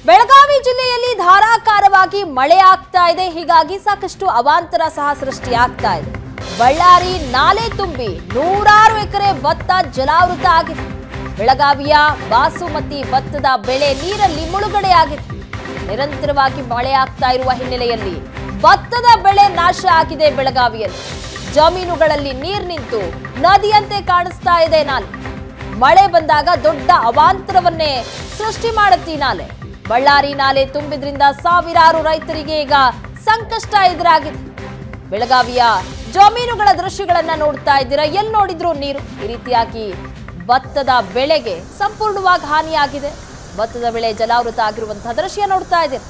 ಬೆಳಗಾವಿ ಜಿಲ್ಲೆಯಲ್ಲಿ ಧಾರಾಕಾರವಾಗಿ ಮಳೆ ಆಗ್ತಾ ಇದೆ ಹೀಗಾಗಿ ಸಾಕಷ್ಟು ಅವಾಂತರ ಸಹ ಸೃಷ್ಟಿಯಾಗ್ತಾ ಇದೆ ಬಳ್ಳಾರಿ ನಾಲೆ ತುಂಬಿ ನೂರಾರು ಎಕರೆ ಭತ್ತ ಜಲಾವೃತ ಆಗಿದೆ ಬೆಳಗಾವಿಯ ಬಾಸುಮತಿ ಭತ್ತದ ಬೆಳೆ ನೀರಲ್ಲಿ ಮುಳುಗಡೆಯಾಗಿದೆ ನಿರಂತರವಾಗಿ ಮಳೆ ಆಗ್ತಾ ಇರುವ ಹಿನ್ನೆಲೆಯಲ್ಲಿ ಭತ್ತದ ಬೆಳೆ ನಾಶ ಆಗಿದೆ ಬೆಳಗಾವಿಯಲ್ಲಿ ಜಮೀನುಗಳಲ್ಲಿ ನೀರ್ ನಿಂತು ನದಿಯಂತೆ ಕಾಣಿಸ್ತಾ ಇದೆ ನಾಲೆ ಮಳೆ ಬಂದಾಗ ದೊಡ್ಡ ಅವಾಂತರವನ್ನೇ ಸೃಷ್ಟಿ ಮಾಡುತ್ತೆ ಈ ನಾಲೆ ಬಳ್ಳಾರಿ ನಾಲೆ ತುಂಬಿದ್ರಿಂದ ಸಾವಿರಾರು ರೈತರಿಗೆ ಈಗ ಸಂಕಷ್ಟ ಎದುರಾಗಿದೆ ಬೆಳಗಾವಿಯ ಜಮೀನುಗಳ ದೃಶ್ಯಗಳನ್ನ ನೋಡ್ತಾ ಇದ್ದೀರಾ ಎಲ್ಲಿ ನೋಡಿದ್ರು ನೀರು ಈ ರೀತಿಯಾಗಿ ಭತ್ತದ ಬೆಳೆಗೆ ಸಂಪೂರ್ಣವಾಗಿ ಹಾನಿಯಾಗಿದೆ ಭತ್ತದ ಬೆಳೆ ಜಲಾವೃತ ಆಗಿರುವಂತಹ ದೃಶ್ಯ ನೋಡ್ತಾ ಇದ್ದೀರಾ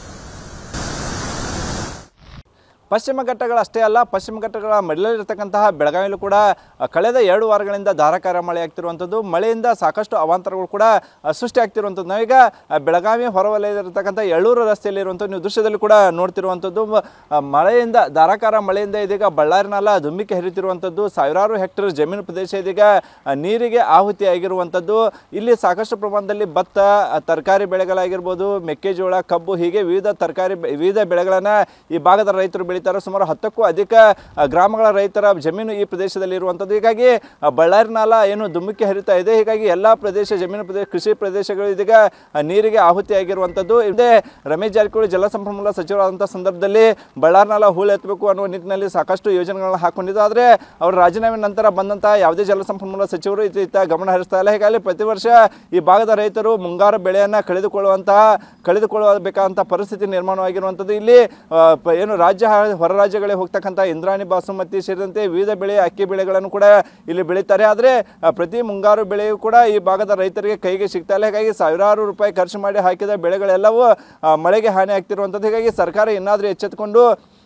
ಪಶ್ಚಿಮ ಘಟ್ಟಗಳಷ್ಟೇ ಅಲ್ಲ ಪಶ್ಚಿಮ ಘಟ್ಟಗಳ ಮಡಿಲಲ್ಲಿರ್ತಕ್ಕಂತಹ ಬೆಳಗಾವಿಯಲ್ಲೂ ಕೂಡ ಅ, ಕಳೆದ ಎರಡು ವಾರಗಳಿಂದ ಧಾರಾಕಾರ ಮಳೆ ಆಗ್ತಿರುವಂಥದ್ದು ಮಳೆಯಿಂದ ಸಾಕಷ್ಟು ಅವಾಂತರಗಳು ಕೂಡ ಅ, ಸೃಷ್ಟಿ ಆಗ್ತಿರುವಂಥದ್ದು ನಾವೀಗ ಅ, ಬೆಳಗಾವಿ ಹೊರವಲಯದಲ್ಲಿರ್ತಕ್ಕಂಥ ಎಳ್ಳೂರು ರಸ್ತೆಯಲ್ಲಿರುವಂಥ ನೀವು ದೃಶ್ಯದಲ್ಲಿ ಕೂಡ ನೋಡ್ತಿರುವಂಥದ್ದು ಅ, ಮಳೆಯಿಂದ ಧಾರಾಕಾರ ಮಳೆಯಿಂದ ಇದೀಗ ಬಳ್ಳಾರಿ ನಾಲ ಧುಮ್ಮಿಕೆ ಹರಿತಿರುವಂಥದ್ದು ಸಾವಿರಾರು ಹೆಕ್ಟೇರ್ ಜಮೀನು ಪ್ರದೇಶ ಇದೀಗ ಅ, ನೀರಿಗೆ ಆಹುತಿ ಆಗಿರುವಂಥದ್ದು ಇಲ್ಲಿ ಸಾಕಷ್ಟು ಪ್ರಮಾಣದಲ್ಲಿ ಭತ್ತ ಅ, ತರಕಾರಿ ಬೆಳೆಗಳಾಗಿರ್ಬೋದು ಮೆಕ್ಕೆಜೋಳ ಕಬ್ಬು ಹೀಗೆ ವಿವಿಧ ತರಕಾರಿ ಬೆ- ವಿವಿಧ ಬೆಳೆಗಳನ್ನು ಈ ಭಾಗದ ರೈತರು ಬೆಳೀತಾರೆ ಸುಮಾರು ಹತ್ತಕ್ಕೂ ಅಧಿಕ ಅ, ಗ್ರಾಮಗಳ ರೈತರ ಜಮೀನು ಈ ಪ್ರದೇಶದಲ್ಲಿ ಇರುವಂಥದ್ದು ಹೀಗಾಗಿ ಅ, ಬಳ್ಳಾರಿ ನಾಲ ಏನು ಧುಮ್ಮಿಕೆ ಹರಿತಾ ಇದೆ ಹೀಗಾಗಿ ಎಲ್ಲ ಪ್ರದೇಶ ಜಮೀನು ಪ್ರದೇಶ ಕೃಷಿ ಪ್ರದೇಶಗಳು ಇದೀಗ ಅ, ನೀರಿಗೆ ಆಹುತಿ ಆಗಿರುವಂಥದ್ದು ಇದೇ ರಮೇಶ್ ಜಾರಕಿಹೊಳಿ ಜಲಸಂಪನ್ಮೂಲ ಸಚಿವರಾದಂಥ ಸಂದರ್ಭದಲ್ಲಿ ಬಳ್ಳಾರಿ ನಾಲ ಹೂಳು ಎತ್ತಬೇಕು ಅನ್ನುವ ನಿಟ್ಟಿನಲ್ಲಿ ಸಾಕಷ್ಟು ಯೋಜನೆಗಳನ್ನ ಹಾಕೊಂಡಿದ್ದು ಆದರೆ ಅವರ ರಾಜೀನಾಮೆ ನಂತರ ಬಂದಂತಹ ಯಾವುದೇ ಜಲಸಂಪನ್ಮೂಲ ಸಚಿವರು ಇತ್ತ ಇತ್ತ ಗಮನ ಹರಿಸ್ತಾ ಇಲ್ಲ ಹೀಗಾಗಿ ಪ್ರತಿ ವರ್ಷ ಈ ಭಾಗದ ರೈತರು ಮುಂಗಾರು ಬೆಳೆಯನ್ನು ಕಳೆದುಕೊಳ್ಳುವಂತಹ ಕಳೆದುಕೊಳ್ಳಬೇಕಾದಂಥ ಪರಿಸ್ಥಿತಿ ನಿರ್ಮಾಣವಾಗಿರುವಂಥದ್ದು ಇಲ್ಲಿ ಆ, ಪ- ಏನು ರಾಜ್ಯ ಹ- ಹೊರ ರಾಜ್ಯಗಳಿಗೆ ಹೋಗ್ತಕ್ಕಂಥ ಇಂದ್ರಾಣಿ ಬಾಸುಮತಿ ಸೇರಿದಂತೆ ವಿವಿಧ ಬೆಳೆ ಅಕ್ಕಿ ಬೆಳೆಗಳನ್ನು ಕೂಡ ಇಲ್ಲಿ ಬೆಳೀತಾರೆ ಆದರೆ ಆ, ಪ್ರತಿ ಮುಂಗಾರು ಬೆಳೆಯೂ ಕೂಡ ಈ ಭಾಗದ ರೈತರಿಗೆ ಕೈಗೆ ಸಿಗ್ತಾ ಇಲ್ಲ ಹೀಗಾಗಿ ಸಾವಿರಾರು ರೂಪಾಯಿ ಖರ್ಚು ಮಾಡಿ ಹಾಕಿದ ಬೆಳೆಗಳೆಲ್ಲವೂ ಆ, ಮಳೆಗೆ ಹಾನಿ ಆಗ್ತಿರುವಂಥದ್ದು ಹೀಗಾಗಿ ಸರ್ಕಾರ ಇನ್ನಾದರೂ ಎಚ್ಚೆತ್ತುಕೊಂಡು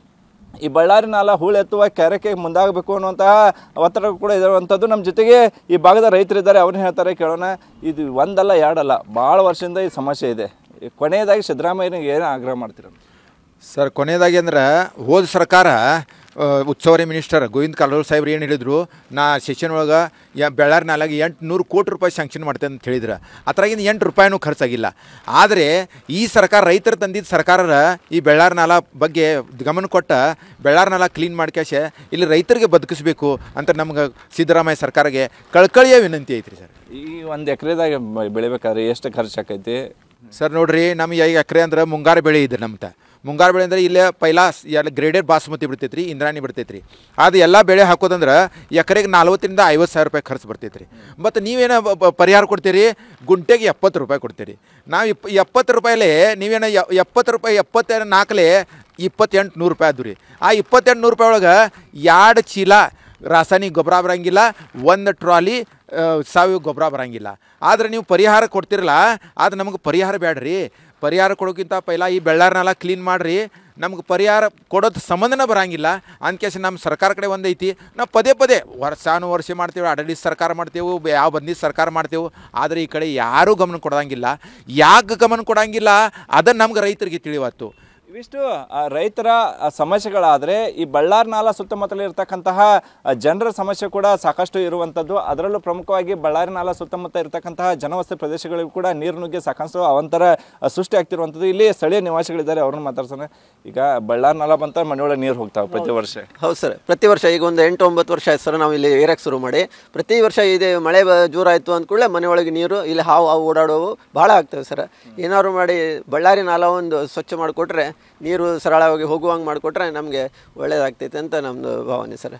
ಈ ಬಳ್ಳಾರಿ ನಾಲ ಹೂಳೆತ್ತುವ ಕಾರ್ಯಕ್ಕೆ ಮುಂದಾಗಬೇಕು ಅನ್ನುವಂತಹ ಒತ್ತಡ ಕೂಡ ಇರುವಂಥದ್ದು ನಮ್ಮ ಜೊತೆಗೆ ಈ ಭಾಗದ ರೈತರಿದ್ದಾರೆ ಅವ್ರನ್ನ ಹೇಳ್ತಾರೆ ಕೇಳೋಣ ಇದು ಒಂದಲ್ಲ ಎರಡಲ್ಲ ಭಾಳ ವರ್ಷದಿಂದ ಈ ಸಮಸ್ಯೆ ಇದೆ ಈ ಕೊನೆಯದಾಗಿ ಸಿದ್ದರಾಮಯ್ಯನಿಗೆ ಏನು ಆಗ್ರಹ ಮಾಡ್ತೀರ ಸರ್ ಕೊನೆಯದಾಗಿ ಅಂದ್ರೆ ಹೋದ ಸರ್ಕಾರ ಆ, ಉಸ್ತುವಾರಿ ಮಿನಿಸ್ಟರ್ ಗೋವಿಂದ ಕಾರಜೋಳ ಸಾಹೇಬ್ರು ಏನು ಹೇಳಿದ್ರು ನಾ ಸೆಷನ್ ಒಳಗೆ ಯಾ ಬೆಳ್ಳಾರಿ ನಾಲಾಗಿ ಎಂಟುನೂರು ಕೋಟಿ ರೂಪಾಯಿ ಸ್ಯಾಂಕ್ಷನ್ ಮಾಡ್ತೇನೆ ಅಂತ ಹೇಳಿದ್ರು ಅದ್ರಾಗಿಂದ ಎಂಟು ರೂಪಾಯಿನೂ ಖರ್ಚಾಗಿಲ್ಲ ಆದರೆ ಈ ಸರ್ಕಾರ ರೈತರು ತಂದಿದ್ದ ಸರ್ಕಾರ ಈ ಬೆಳ್ಳಾರಿ ನಾಲ ಬಗ್ಗೆ ಗಮನ ಕೊಟ್ಟ ಬೆಳ್ಳಾರಿ ನಾಲ ಕ್ಲೀನ್ ಮಾಡ್ಕ್ಯಾಶ ಇಲ್ಲಿ ರೈತರಿಗೆ ಬದುಕಿಸ್ಬೇಕು ಅಂತ ನಮ್ಗೆ ಸಿದ್ದರಾಮಯ್ಯ ಸರ್ಕಾರಕ್ಕೆ ಕಳ್ಕಳಿಯ ವಿನಂತಿ ಐತ್ರಿ ಸರ್ ಈ ಒಂದು ಎಕರೆದಾಗ ಬೆಳಿಬೇಕಾದ್ರೆ ಎಷ್ಟು ಖರ್ಚು ಆಕೈತಿ ಸರ್ ನೋಡ್ರಿ ನಮ್ಗೆ ಈಗ ಎಕರೆ ಅಂದ್ರೆ ಮುಂಗಾರು ಬೆಳೆ ಇದೆ ನಮ್ತ ಮುಂಗಾರು ಬೆಳೆ ಅಂದ್ರೆ ಇಲ್ಲೇ ಪೈಲಾ ಎಲ್ಲ ಗ್ರೇಡೆಡ್ ಬಾಸುಮತಿ ಬಿಡ್ತೈತೆ ರೀ ಇಂದ್ರಾಣಿ ಬಿಡ್ತೈತೆ ರೀ ಅದು ಎಲ್ಲ ಬೆಳೆ ಹಾಕೋದಂದ್ರೆ ಎಕರೆಗೆ ನಲ್ವತ್ತರಿಂದ ಐವತ್ತು ಸಾವಿರ ರೂಪಾಯಿ ಖರ್ಚು ಬರ್ತೈತೆ ರೀ ಮತ್ತು ನೀವೇನು ಬ- ಬ- ಪರಿಹಾರ ಕೊಡ್ತೀರಿ ಗುಂಟೆಗೆ ಎಪ್ಪತ್ತು ರೂಪಾಯಿ ಕೊಡ್ತೀರಿ ನಾವು ಇಪ್ ಎಪ್ಪತ್ತು ರೂಪಾಯಿಲೇ ನೀವೇನು ಯ- ಎಪ್ಪತ್ತು ರೂಪಾಯಿ ಎಪ್ಪತ್ತ ನಾಲ್ಕಲೇ ಇಪ್ಪತ್ತೆಂಟು ನೂರು ರೂಪಾಯಿ ಆದ್ವು ರೀ ಆ ಇಪ್ಪತ್ತೆಂಟು ನೂರು ರೂಪಾಯಿ ಒಳಗೆ ಎರಡು ಚೀಲ ರಾಸಾಯನಿಕ ಗೊಬ್ಬರ ಬರಂಗಿಲ್ಲ ಒಂದು ಟ್ರಾಲಿ ಆ, ಸಾವಯವ ಗೊಬ್ಬರ ಬರಂಗಿಲ್ಲ ಆದ್ರೆ ನೀವು ಪರಿಹಾರ ಕೊಡ್ತಿರಲ್ಲ ಅದು ನಮಗೆ ಪರಿಹಾರ ಬೇಡ್ರಿ ಪರಿಹಾರ ಕೊಡೋಕ್ಕಿಂತ ಪೈಲ ಈ ಬೆಳ್ಳಾರನೆಲ್ಲ ಕ್ಲೀನ್ ಮಾಡಿರಿ ನಮ್ಗೆ ಪರಿಹಾರ ಕೊಡೋದು ಸಂಬಂಧನ ಬರಂಗಿಲ್ಲ ಅಂದ್ಕೇಸಿ ನಮ್ಮ ಸರ್ಕಾರ ಕಡೆ ಒಂದೈತಿ ನಾವು ಪದೇ ಪದೇ ವರ್ಷಾನು ವರ್ಷ ಮಾಡ್ತೇವೆ ಆಡಳಿತ ಸರ್ಕಾರ ಮಾಡ್ತೇವೆ ಬೆ- ಯಾವ ಬಂದಿ ಸರ್ಕಾರ ಮಾಡ್ತೇವೆ ಆದರೆ ಈ ಕಡೆ ಯಾರೂ ಗಮನ ಕೊಡೋಂಗಿಲ್ಲ ಯಾಕೆ ಗಮನ ಕೊಡೋಂಗಿಲ್ಲ ಅದನ್ನು ನಮ್ಗೆ ರೈತರಿಗೆ ತಿಳಿವತ್ತು ಇವಿಷ್ಟು ಆ, ರೈತರ ಆ, ಸಮಸ್ಯೆಗಳಾದರೆ ಈ ಬಳ್ಳಾರಿ ನಾಲ ಸುತ್ತಮುತ್ತಲ ಇರತಕ್ಕಂತಹ ಆ, ಜನರ ಸಮಸ್ಯೆ ಕೂಡ ಸಾಕಷ್ಟು ಇರುವಂಥದ್ದು ಅದರಲ್ಲೂ ಪ್ರಮುಖವಾಗಿ ಬಳ್ಳಾರಿ ನಾಲ ಸುತ್ತಮುತ್ತ ಇರತಕ್ಕಂತಹ ಜನವಸತಿ ಪ್ರದೇಶಗಳಿಗೂ ಕೂಡ ನೀರು ನುಗ್ಗಿ ಸಾಕಷ್ಟು ಅವಂತರ ಆ, ಸೃಷ್ಟಿ ಆಗ್ತಿರುವಂಥದ್ದು ಇಲ್ಲಿ ಸ್ಥಳೀಯ ನಿವಾಸಿಗಳಿದ್ದಾರೆ ಅವ್ರನ್ನ ಮಾತಾಡ್ಸೋಣ ಈಗ ಬಳ್ಳಾರಿ ನಾಲ ಬಂತ ಮನೆಯೊಳಗೆ ನೀರು ಹೋಗ್ತಾವೆ ಪ್ರತಿ ವರ್ಷ ಹೌದು ಸರ್ ಪ್ರತಿ ವರ್ಷ ಈಗ ಒಂದು ಎಂಟು ಒಂಬತ್ತು ವರ್ಷ ಆಯ್ತು ಸರ್ ನಾವು ಇಲ್ಲಿ ಏರಕ್ಕೆ ಶುರು ಮಾಡಿ ಪ್ರತಿ ವರ್ಷ ಇದೆ ಮಳೆ ಬ ಜೋರಾಯಿತು ಅಂದ್ಕೂಡಲೇ ಮನೆಯೊಳಗೆ ನೀರು ಇಲ್ಲಿ ಹಾವು ಹಾವು ಓಡಾಡೋವು ಭಾಳ ಆಗ್ತವೆ ಸರ್ ಏನಾದ್ರು ಮಾಡಿ ಬಳ್ಳಾರಿ ನಾಲ ಒಂದು ಸ್ವಚ್ಛ ಮಾಡಿಕೊಟ್ರೆ ನೀರು ಸರಳವಾಗಿ ಹೋಗುವಂಗೆ ಮಾಡಿಕೊಟ್ರೆ ನಮಗೆ ಒಳ್ಳೇದಾಗ್ತೈತೆ ಅಂತ ನಮ್ಮದು ಭಾವನೆ ಸರ್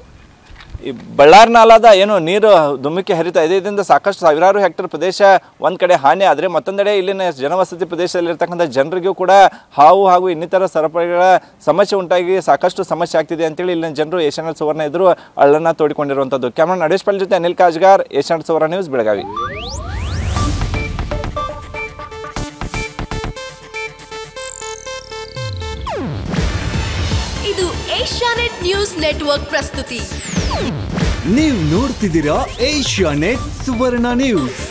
ಈ ಬಳ್ಳಾರಿ ನಾಲಾದ ಏನು ನೀರು ಧುಮ್ಮಿಕೆ ಹರಿತಾ ಇದೆ ಇದರಿಂದ ಸಾಕಷ್ಟು ಸಾವಿರಾರು ಹೆಕ್ಟೇರ್ ಪ್ರದೇಶ ಒಂದ್ ಕಡೆ ಹಾನಿ ಆದರೆ ಮತ್ತೊಂದೆಡೆ ಇಲ್ಲಿನ ಜನವಸತಿ ಪ್ರದೇಶದಲ್ಲಿರ್ತಕ್ಕಂಥ ಜನರಿಗೂ ಕೂಡ ಹಾವು ಹಾಗೂ ಇನ್ನಿತರ ಸರಪಳಿಗಳ ಸಮಸ್ಯೆ ಉಂಟಾಗಿ ಸಾಕಷ್ಟು ಸಮಸ್ಯೆ ಆಗ್ತಿದೆ ಅಂತೇಳಿ ಇಲ್ಲಿನ ಜನರು ಏಷ್ಯಾನೆಟ್ ಸುವರ್ಣ ಎದುರು ಅಳ್ಳನ್ನ ತೋಡಿಕೊಂಡಿರುವಂಥದ್ದು ಕ್ಯಾಮ್ರಾ ನಡೇಶ್ ಪಾಲ್ ಜೊತೆ ಅನಿಲ್ ಕಾಜ್ಗಾರ್ ಏಷ್ಯಾನೆಟ್ ಸುವರ್ಣ ನ್ಯೂಸ್ ಬೆಳಗಾವಿ ಇದು ಏಷ್ಯಾನೆಟ್ ನ್ಯೂಸ್ ನೆಟ್ವರ್ಕ್ ಪ್ರಸ್ತುತಿ ನೀವು ನೋಡ್ತಿದ್ದೀರಾ ಏಷ್ಯಾ ನೆಟ್ ಸುವರ್ಣ ನ್ಯೂಸ್